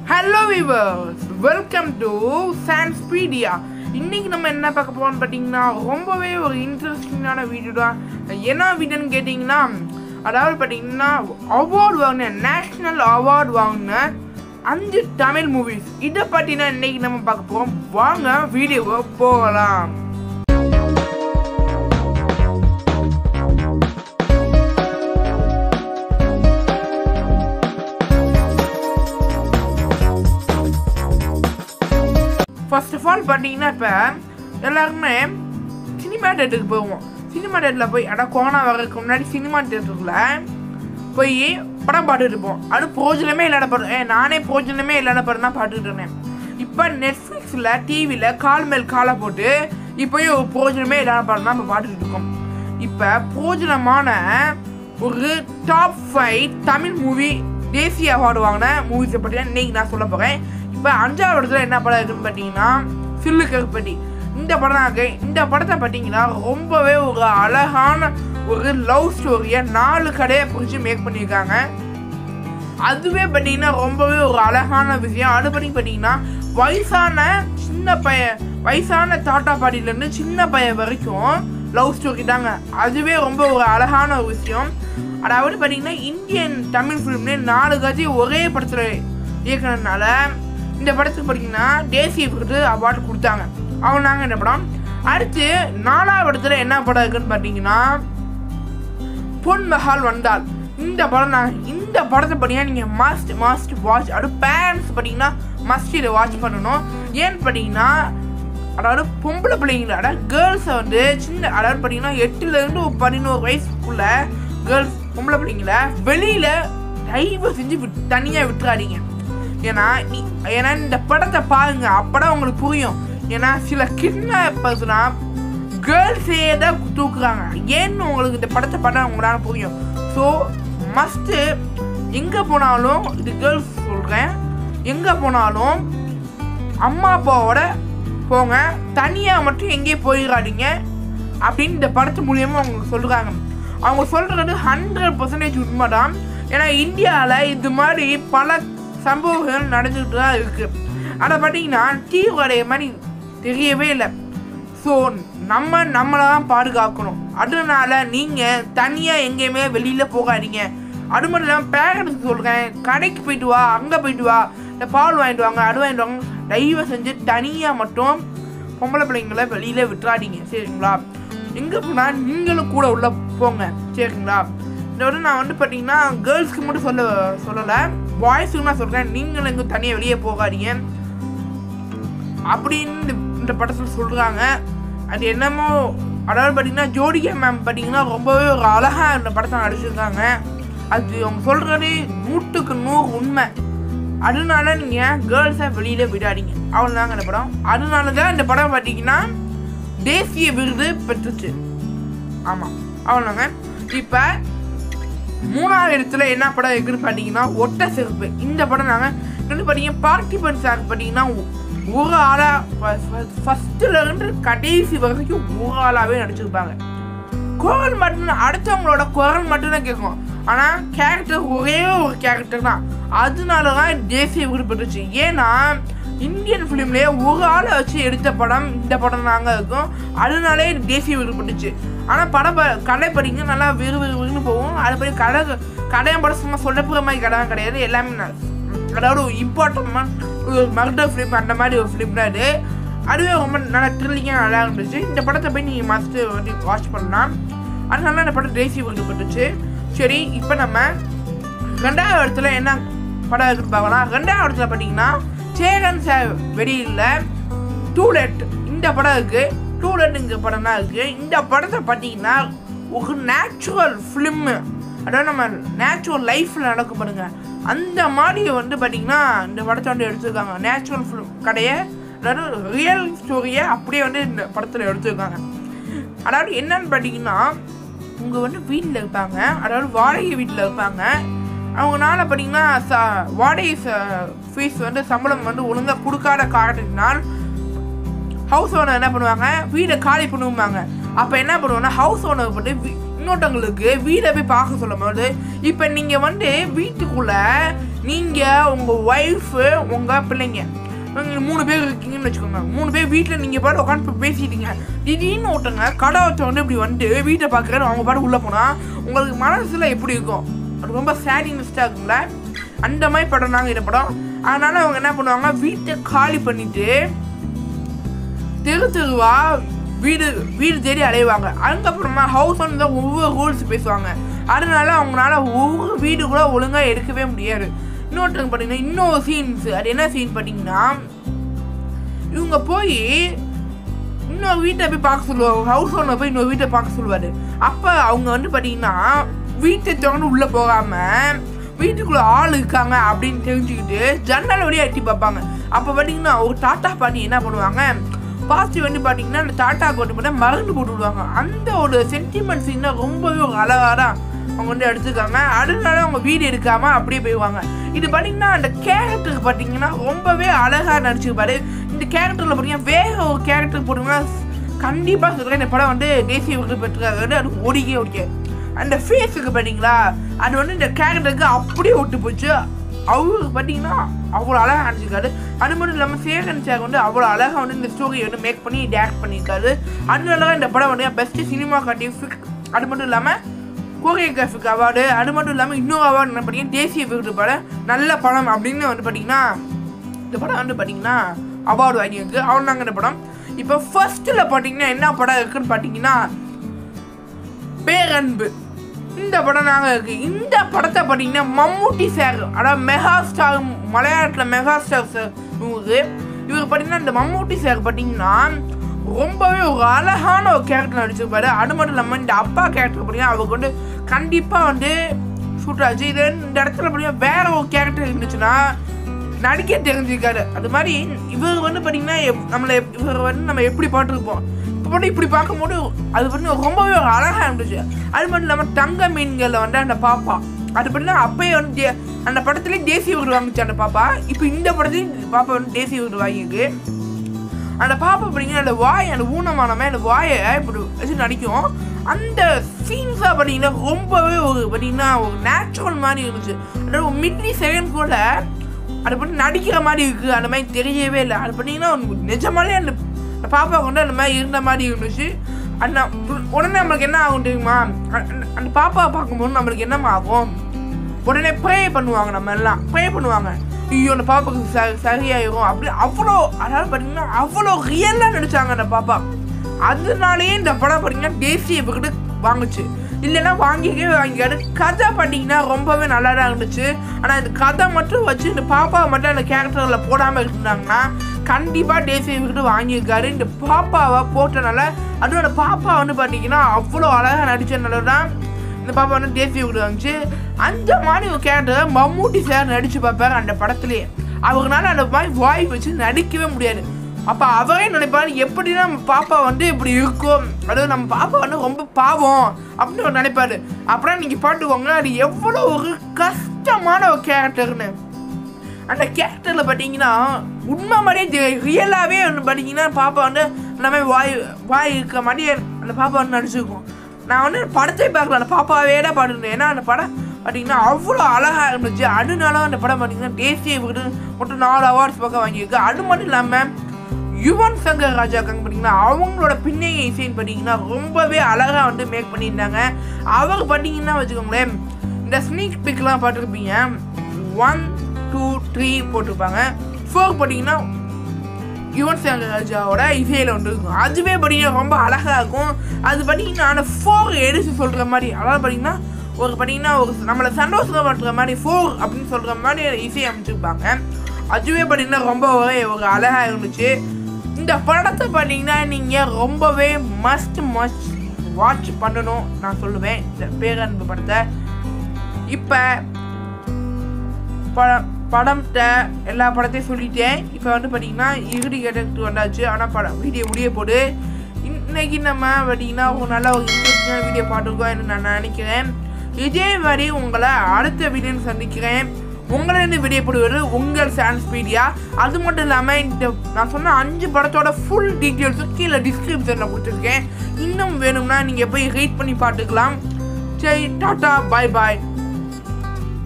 hello viewers welcome to சான்ஸ்பீடியா இன்னைக்கு நம்ம என்ன பார்க்க போறோம்னு பார்த்தீங்கன்னா ரொம்பவே ஒரு இன்ட்ரெஸ்டிங்கான வீடியோ தான் என்ன வீடியோன்னு கேட்டிங்கன்னா அதாவது பார்த்தீங்கன்னா அவார்டு வாங்கின நேஷ்னல் அவார்டு வாங்கின அஞ்சு தமிழ் மூவிஸ் இதை பற்றி தான் இன்னைக்கு நம்ம பார்க்க போகிறோம் வாங்க வீடியோவை போகலாம் ஃபர்ஸ்ட் ஆஃப் ஆல் பார்த்தீங்கன்னா இப்போ எல்லாருமே சினிமா தேட்டருக்கு போவோம் சினிமா தேட்டரில் போய் அட கொரோனா வர்றதுக்கு முன்னாடி சினிமா தேட்டரில் போய் படம் பாட்டுட்டு இருப்போம் அது பிரோஜனமே இல்லாத படம் ஏ நானே பிரோஜனமே இல்லாத படம் தான் பாட்டுட்டு இருந்தேன் இப்போ நெட்ஃப்ளிக்ஸில் டிவியில் கால் மேல் காலை போட்டு இப்போயும் ஒரு பிரோஜனமே இல்லாத படம் தான் இப்போ பாட்டுட்டு இருக்கோம் இப்போ பிரோஜனமான ஒரு டாப் ஃபைவ் தமிழ் மூவி தேசிய அவார்டு வாங்கின மூவிஸை பற்றி தான் இன்னைக்கு நான் சொல்ல போகிறேன் இப்போ அஞ்சாவது இடத்துல என்ன படம் இருக்குன்னு பார்த்தீங்கன்னா சில்லு கருப்பட்டி இந்த படம் தான் இருக்கு இந்த படத்தை பார்த்தீங்கன்னா ரொம்பவே ஒரு அழகான ஒரு லவ் ஸ்டோரியை நாலு கடையை பிடிச்சி மேக் பண்ணியிருக்காங்க அதுவே பார்த்தீங்கன்னா ரொம்பவே ஒரு அழகான விஷயம் அது பண்ணி பார்த்தீங்கன்னா வயசான சின்ன பையன் வயசான தாத்தா பாட்டிலேருந்து சின்ன பையன் வரைக்கும் லவ் ஸ்டோரி தாங்க அதுவே ரொம்ப ஒரு அழகான ஒரு விஷயம் அதாவது பார்த்தீங்கன்னா இந்தியன் தமிழ் ஃபிலிம்லேயே நாலு கட்சி ஒரே படத்தில் இயக்குனதுனால இந்த படத்துக்கு பார்த்தீங்கன்னா தேசிய விருது அவார்டு கொடுத்தாங்க அவனாங்க இந்த படம் அடுத்து நாலாவது இடத்துல என்ன படம் இருக்குன்னு பார்த்தீங்கன்னா பொன் மகால் வந்தால் இந்த படம் நான் இந்த படத்தை பார்த்தீங்கன்னா நீங்கள் மஸ்ட் மஸ்ட் வாட்ச் அது பேரண்ட்ஸ் பார்த்தீங்கன்னா மஸ்ட் இதை வாட்ச் பண்ணணும் ஏன்னு பார்த்தீங்கன்னா அதாவது பொம்பளை பிள்ளைங்கள அதாவது கேர்ள்ஸை வந்து சின்ன அதாவது பார்த்தீங்கன்னா எட்டுலேருந்து ஒரு பதினோரு வயசுக்குள்ள கேர்ள்ஸ் பொம்பளை பிள்ளைங்கள வெளியில் தயவு செஞ்சு விட் தனியாக விட்டுறாதீங்க ஏன்னா நீ ஏன்னா இந்த படத்தை பாருங்க அப்பதான் உங்களுக்கு புரியும் ஏன்னா சில கிட்னாப்பர்ஸ்னா கேர்ள்ஸே தான் தூக்குறாங்க ஏன்னு உங்களுக்கு இந்த படத்தை பார்த்தா உங்களால புரியும் ஸோ மஸ்ட்டு எங்கே போனாலும் இது கேர்ள்ஸ் சொல்கிறேன் எங்கே போனாலும் அம்மா அப்பாவோட போங்க தனியாக மட்டும் எங்கேயும் போயிடாதீங்க அப்படின்னு இந்த படத்து மூலியமாக அவங்க சொல்கிறாங்க அவங்க சொல்கிறது ஹண்ட்ரட் பர்சன்டேஜ் உண்மை தான் ஏன்னா இந்தியாவில் இது மாதிரி பல சம்பவங்கள் நடந்துக்கிட்டு தான் இருக்குது அதை பார்த்தீங்கன்னா தீவிர மாதிரி தெரியவே இல்லை ஸோ நம்ம நம்மளை தான் பாதுகாக்கணும் அதனால நீங்கள் தனியாக எங்கேயுமே வெளியில் போகாதீங்க அது மட்டும் இல்லாமல் பேரண்ட்ஸ்க்கு சொல்கிறேன் கடைக்கு போயிட்டு வா அங்கே போயிட்டு வா இந்த பால் வாங்கிட்டு வாங்க அது வாங்கிட்டு வாங்க தயவு செஞ்சு தனியாக மட்டும் பொம்பளை பிள்ளைங்களை வெளியில் விட்டுறாதீங்க சரிங்களா எங்கே போனால் நீங்களும் கூட உள்ள போங்க சரிங்களா இந்த விட நான் வந்து பார்த்தீங்கன்னா கேர்ள்ஸ்க்கு மட்டும் சொல்ல சொல்லலை பாய்ஸுக்கு நான் சொல்கிறேன் நீங்களும் எங்கே தனியாக வெளியே போகாதீங்க அப்படின்னு இந்த- இந்த படத்தில் சொல்கிறாங்க அது என்னமோ அதாவது பார்த்தீங்கன்னா ஜோடிகா மேம் பார்த்தீங்கன்னா ரொம்பவே ஒரு அழகாக இந்த படத்தை நடிச்சிருக்காங்க அது அவங்க சொல்கிறது நூற்றுக்கு நூறு உண்மை அதனால நீங்கள் கேர்ள்ஸை வெளியில் விடாதீங்க அவ்வளோதாங்க இந்த படம் அதனால தான் இந்த படம் பார்த்தீங்கன்னா தேசிய விருது பெற்றுச்சு ஆமாம் அவ்வளோங்க இப்போ மூணாவது இடத்துல என்ன படம் இருக்குன்னு பார்த்தீங்கன்னா ஒட்ட செருப்பு இந்த படம் நாங்கள் வந்து பார்த்தீங்கன்னா பார்த்திபன் சார் பார்த்தீங்கன்னா ஒரு ஆளாக ஃபஸ்ட்டுல இருந்து கடைசி வரைக்கும் ஒரு ஆளாகவே நடிச்சிருப்பாங்க குரல் மட்டும் அடுத்தவங்களோட குரல் மட்டும்தான் கேட்கும் ஆனால் கேரக்டர் ஒரே ஒரு கேரக்டர் தான் அதனால தான் தேசிய விருது பெற்றுச்சு ஏன்னா இந்தியன் ஃபிலிம்லேயே ஒரு ஆளை வச்சு எடுத்த படம் இந்த படம் தாங்க இருக்கும் அதனாலே இது தேசிய விருது பெற்றுச்சு ஆனால் படம் ப- கதை படிங்க நல்லா விறு விறு விறுன்னு போகும் அது படி கதை கடையை படம் சும்மா சொல்லப்புற மாதிரி கதை கிடையாது எல்லாமே ந- அதாவது ஒரு இம்பார்ட்டன்ட் ஒரு மர்டர் ஃபிலிம் அந்த மாதிரி ஒரு ஃபிலிம் தான் இது அதுவே ரொம்ப நல்லா த்ரில்லிங்காக நல்லா இருந்துச்சு இந்த படத்தை போய் நீங்கள் மஸ்ட்டு வந்து வாட்ச் பண்ணலாம் அதனால இந்த படம் தேசிய விருது பெற்றுச்சு சரி இப்போ நம்ம ரெண்டாவது இடத்துல என்ன படம் இருக்குன்னு பார்க்கலாம் ரெண்டாவது இடத்துல பார்த்தீங்கன்னா சேகன் சார் வெளியில் டூலெட் இந்த படம் இருக்கு டூலெட்டுங்கிற படம் தான் இருக்கு இந்த படத்தை பார்த்தீங்கன்னா ஒரு நேச்சுரல் ஃபிலிம்மு அதாவது நம்ம நேச்சுரல் லைஃப்பில் நடக்கும் பாருங்க அந்த மாதிரி வந்து பார்த்தீங்கன்னா இந்த படத்தை வந்து எடுத்திருக்காங்க நேச்சுரல் ஃபிலிம் கடையை அதாவது ரியல் ஸ்டோரியை அப்படியே வந்து இந்த படத்தில் எடுத்திருக்காங்க அதாவது என்னன்னு பார்த்தீங்கன்னா அவங்க வந்து வீட்டில் இருப்பாங்க அதாவது வாடகை வீட்டில் இருப்பாங்க அவங்கனால பார்த்தீங்கன்னா ச வாடகை ஃபீஸ் வந்து சம்பளம் வந்து ஒழுங்காக கொடுக்காத காரணத்தினால் ஹவுஸ் ஓனர் என்ன பண்ணுவாங்க வீடை காலி பண்ணுவாங்க அப்போ என்ன பண்ணுவாங்கன்னா ஹவுஸ் ஓனர் போட்டு வீ- இன்னொருத்தவங்களுக்கு வீடை போய் பார்க்க சொல்லும் போது இப்போ நீங்கள் வந்து வீட்டுக்குள்ள நீங்கள் உங்கள் ஒய்ஃபு உங்கள் பிள்ளைங்க நீங்க மூணு பேர் இருக்கீங்கன்னு வச்சுக்கோங்க மூணு பேர் வீட்டில் நீங்கள் பாட்டு உட்காந்து பேசிட்டீங்க திடீர்னு ஒருத்தங்க கடை வச்சவங்க இப்படி வந்து வீட்டை பார்க்குறாரு அவங்க பாட்டு உள்ளே போனால் உங்களுக்கு மனசில் எப்படி இருக்கும் அது ரொம்ப சேடிங்ஸ்டாக இருக்கும்ல அந்த மாதிரி படம் நாங்கள் இந்த படம் அதனால அவங்க என்ன பண்ணுவாங்க வீட்டை காலி பண்ணிட்டு தெரு தெருவா வீடு வீடு தேடி அலைவாங்க அதுக்கப்புறமா ஹவுஸ் ஓனர் தான் ஒவ்வொரு ரூல்ஸ் பேசுவாங்க அதனால அவங்களால ஒவ்வொரு வீடு கூட ஒழுங்காக எடுக்கவே முடியாது இன்னொருத்தங்க பார்த்தீங்கன்னா இன்னொரு சீன்ஸ் அது என்ன சீன் பார்த்தீங்கன்னா இவங்க போய் இன்னொரு வீட்டை போய் பார்க்க சொல்லுவாங்க ஹவுஸ் ஓனர் போய் இன்னொரு வீட்டை பார்க்க சொல்லுவாரு அப்போ அவங்க வந்து பார்த்தீங்கன்னா வீட்டை திறந்து உள்ளே போகாமல் வீட்டுக்குள்ள ஆள் இருக்காங்க அப்படின்னு தெரிஞ்சுக்கிட்டு ஜன்னல் வழியாக எட்டி பார்ப்பாங்க அப்போ பார்த்தீங்கன்னா ஒரு டாட்டா பாட்டி என்ன பண்ணுவாங்க பாசி வந்து பார்த்தீங்கன்னா அந்த டாட்டாக்கு வந்து பார்த்தா மருந்து போட்டு விடுவாங்க அந்த ஒரு சென்டிமெண்ட் சீன் ரொம்பவே ஒரு அழகாக தான் அவங்க வந்து எடுத்துக்காங்க அதனால அவங்க வீடு எடுக்காம அப்படியே போயிடுவாங்க இது பார்த்தீங்கன்னா அந்த கேரக்டருக்கு பார்த்தீங்கன்னா ரொம்பவே அழகாக நடிச்சிருப்பாரு இந்த கேரக்டரில் பார்த்தீங்கன்னா வேற ஒரு கேரக்டர் போட்டிங்கன்னா கண்டிப்பாக சொல்கிறேன் இந்த படம் வந்து தேசிய விருது பெற்றுக்காரு அது ஓடிக்கே ஓடிக்க அந்த ஃபேஸுக்கு பார்த்தீங்களா அது வந்து இந்த கேரக்டருக்கு அப்படியே ஒட்டு போச்சு அவருக்கு பார்த்தீங்கன்னா அவ்வளோ அழகாக நடிச்சிருக்காரு அது மட்டும் இல்லாமல் சேகன் சார் வந்து அவ்வளோ அழகாக வந்து இந்த ஸ்டோரியை வந்து மேக் பண்ணி டேரக்ட் பண்ணியிருக்காரு அதனால தான் இந்த படம் வந்து பெஸ்ட் சினிமா காட்டிஃபிக் அது மட்டும் இல்லாமல் கோரியோகிராஃபிக் அவார்டு அது மட்டும் இல்லாமல் இன்னொரு அவார்டு என்ன பார்த்தீங்கன்னா தேசிய விருது படம் நல்ல படம் அப்படின்னு வந்து பார்த்தீங்கன்னா இந்த படம் வந்து பார்த்தீங்கன்னா அவார்டு வாங்கியிருக்கு அவன் தாங்க இந்த படம் இப்போ ஃபர்ஸ்ட்டில் பார்த்தீங்கன்னா என்ன படம் இருக்குன்னு பார்த்தீங்கன்னா பேரன்பு இந்த படம் நாங்கள் இருக்கு இந்த படத்தை பார்த்தீங்கன்னா மம்மூட்டி சார் அதாவது மெகா ஸ்டார் மலையாளத்தில் மெகா ஸ்டார் சார் இவரு இவர் பார்த்தீங்கன்னா இந்த மம்மூட்டி சார் பார்த்தீங்கன்னா ரொம்பவே ஒரு அழகான ஒரு கேரக்டர் நடிச்சிருப்பாரு அது மட்டும் இல்லாமல் இந்த அப்பா கேரக்டர் பார்த்தீங்கன்னா அவருக்கு வந்து கண்டிப்பாக வந்து ஷூட் ஆச்சு இது இந்த இடத்துல பார்த்தீங்கன்னா வேற ஒரு கேரக்டர் இருந்துச்சுன்னா நடிக்க தெரிஞ்சிருக்காரு அது மாதிரி இவர் வந்து பார்த்தீங்கன்னா எப்- நம்மளை எப்- இவர் வந்து நம்ம எப்படி பார்த்துருப்போம் இப்போ மட்டும் இப்படி பார்க்கும்போது அது வந்து ரொம்பவே ஒரு அழகாக இருந்துச்சு அது மட்டும் இல்லாமல் தங்க மீன்களில் வந்து அந்த பாப்பா அது பார்த்தீங்கன்னா அப்பயே வந்து தே- அந்த படத்துலேயே தேசிய விருது வாங்கிச்சு அந்த பாப்பா இப்போ இந்த படத்துலையும் இந்த பாப்பா வந்து தேசிய விருது வாங்கியிருக்கு அந்த பாப்பா பார்த்தீங்கன்னா அந்த வாய் அந்த ஊனமானமே அந்த வாயை இப்படி வச்சு நடிக்கும் அந்த சீன்ஸாக பார்த்தீங்கன்னா ரொம்பவே ஒரு பார்த்தீங்கன்னா ஒரு நேச்சுரல் மாதிரி இருந்துச்சு அதாவது ஒரு மில்லி செகண்ட் கூட அதை பற்றி நடிக்கிற மாதிரி இருக்குது அந்த மாதிரி தெரியவே இல்லை அது பார்த்தீங்கன்னா நிஜமாலே அந்த அந்த பாப்பா கொண்டு அந்த மாதிரி இருந்த மாதிரி இருந்துச்சு அந்த உடனே நம்மளுக்கு என்ன ஆகும் தெரியுமா அந்த- அந்த பாப்பாவை பார்க்கும்போது நம்மளுக்கு என்னமா ஆகும் உடனே ப்ரே பண்ணுவாங்க நம்ம எல்லாம் ப்ரே பண்ணுவாங்க ஐயோ அந்த பாப்பாக்கு ச சரியாயிரும் அப்படி அவ்வளோ அதாவது பார்த்தீங்கன்னா அவ்வளோ ரியலாக நடிச்சாங்க அந்த பாப்பா அதனாலேயே இந்த படம் பார்த்தீங்கன்னா தேசிய விருது வாங்குச்சு இல்லைன்னா வாங்கிக்கவே வாங்கிக்காது கதை பார்த்தீங்கன்னா ரொம்பவே நல்லா தான் இருந்துச்சு ஆனால் இந்த கதை மட்டும் வச்சு இந்த பாப்பாவை மட்டும் அந்த கேரக்டரில் போடாமல் இருந்தாங்கன்னா கண்டிப்பாக தேசிய விருது வாங்கியிருக்காரு இந்த பாப்பாவை போட்டனால அதுவும் அந்த பாப்பா வந்து பார்த்தீங்கன்னா அவ்வளோ அழகாக நடிச்சதுனால தான் இந்த பாப்பா வந்து தேசிய விருது வாங்கிச்சு அந்த மாதிரி ஒரு கேரக்டர் மம்மூட்டி சார் நடிச்சு பார்ப்பாரு அந்த படத்துலேயே அவங்களால அந்த மாதிரி வாய் வச்சு நடிக்கவே முடியாது அப்போ அவரே நினைப்பாரு எப்படி நம்ம பாப்பா வந்து இப்படி இருக்கும் அதாவது நம்ம பாப்பா வந்து ரொம்ப பாவம் அப்படின்னு அவர் நினைப்பாரு அப்புறம் நீங்கள் பாட்டுக்கோங்க அது எவ்வளோ ஒரு கஷ்டமான ஒரு கேரக்டர்னு அந்த கேரக்டரில் பார்த்தீங்கன்னா உண்மை மாதிரியே ரியலாகவே வந்து பார்த்தீங்கன்னா பாப்பா வந்து அந்த மாதிரி வாய் வாய் இருக்க மாதிரியே அந்த பாப்பா வந்து நடிச்சிருக்கும் நான் வந்து படத்தை பார்க்கல அந்த பாப்பாவே தான் பாடுறேன் ஏன்னா அந்த படம் பார்த்தீங்கன்னா அவ்வளோ அழகாக இருந்துச்சு அதனால அந்த படம் பார்த்தீங்கன்னா தேசிய விருது மொத்தம் நாலு அவார்ட்ஸ் பக்கம் வாங்கியிருக்கு அது மட்டும் இல்லாமல் யுவன் சங்கர் ராஜா இருக்காங்க பார்த்தீங்கன்னா அவங்களோட பின்னணி இசைன்னு பார்த்தீங்கன்னா ரொம்பவே அழகாக வந்து மேக் பண்ணியிருந்தாங்க அவர் பார்த்தீங்கன்னா வச்சுக்கோங்களேன் இந்த ஸ்னீக் பிக்லாம் பார்த்துருப்பீங்க ஒன் டூ த்ரீ போட்டிருப்பாங்க ஃபோர் பார்த்தீங்கன்னா யுவன் சங்கர் ராஜாவோட இசையில் ஒன்று இருக்கும் அதுவே பார்த்தீங்கன்னா ரொம்ப அழகாக இருக்கும் அது பார்த்தீங்கன்னா அந்த ஃபோர் எடுத்து சொல்கிற மாதிரி அதாவது பார்த்தீங்கன்னா ஒரு பார்த்தீங்கன்னா ஒரு நம்மளை சந்தோஷப்படுற மாதிரி ஃபோர் அப்படின்னு சொல்கிற மாதிரி இசை அமைச்சிருப்பாங்க அதுவே பார்த்தீங்கன்னா ரொம்பவே ஒரு அழகாக இருந்துச்சு இந்த படத்தை பார்த்தீங்கன்னா நீங்கள் ரொம்பவே மஸ்ட் மஸ்ட் வாட்ச் பண்ணணும் நான் சொல்லுவேன் இந்த பேரன்பு படத்தை இப்போ படம் படம்கிட்ட எல்லா படத்தையும் சொல்லிட்டேன் இப்போ வந்து பார்த்தீங்கன்னா இறுதி கட்டத்துக்கு வந்தாச்சு ஆனால் படம் வீடியோ முடிய போடு இன்னைக்கு நம்ம பார்த்தீங்கன்னா ஒரு நல்ல ஒரு இன்ட்ரெஸ்டிங்கான வீடியோ பார்த்துருக்கோம் நான் நினைக்கிறேன் இதே மாதிரி உங்களை அடுத்த வீடியோ சந்திக்கிறேன் உங்களிருந்து விடைபடுவது உங்கள் சான்ஸ் மீடியா அது மட்டும் இல்லாமல் இந்த நான் சொன்ன அஞ்சு படத்தோட ஃபுல் டீட்டெயில்ஸும் கீழே டிஸ்கிரிப்ஷனில் கொடுத்துருக்கேன் இன்னும் வேணும்னா நீங்கள் போய் ரீட் பண்ணி பார்த்துக்கலாம் சரி டாட்டா பாய் பாய்